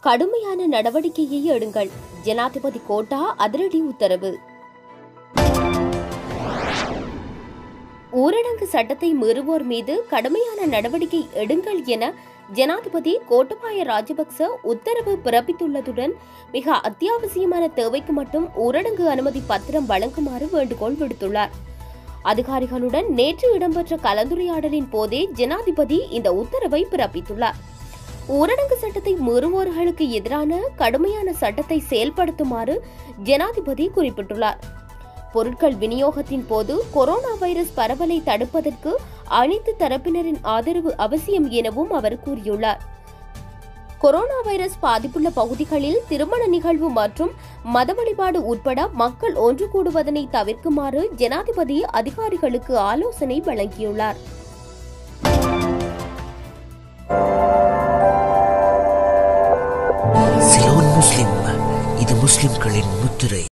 கடுமையான நடவடிக்கையை எடுங்கள் ஜனாதிபதி கோட்டா அதிரடி உத்தரவு ஊரடங்கு சட்டத்தை மீறுவோர் மீது கடுமையான நடவடிக்கை எடுங்கள் என ஜனாதிபதி கோட்டபாய ராஜபக்ச உத்தரவு பிறப்பித்துள்ளதுடன் மிக அத்தியாவசியமான தேவைக்கு மட்டும் ஊரடங்கு அனுமதி பத்திரம் வழங்குமாறு வேண்டுகோள் விடுத்துள்ளார் அதிகாரிகளுடன் நேற்று இடம்பெற்ற கலந்துரையாடலின் போதே ஜனாதிபதி இந்த உத்தரவை பிறப்பித்துள்ளார் ஊரடங்கு சட்டத்தை மீறுவோர்களுக்கு எதிரான கடுமையான சட்டத்தை செயல்படுத்துமாறு ஜனாதிபதி குறிப்பிட்டுள்ளார் பொருட்கள் விநியோகத்தின் போது கொரோனா வைரஸ் பரவலை தடுப்பதற்கு அனைத்து தரப்பினரின் ஆதரவு அவசியம் எனவும் அவர் கூறியுள்ளார் கொரோனா வைரஸ் பாதிப்புள்ள பகுதிகளில் திருமண நிகழ்வு மற்றும் மத வழிபாடு உட்பட மக்கள் ஒன்று கூடுவதனை தவிர்க்குமாறு ஜனாதிபதி அதிகாரிகளுக்கு ஆலோசனை வழங்கியுள்ளார் சிலோன் முஸ்லிம் இது முஸ்லிம்களின் முத்திரை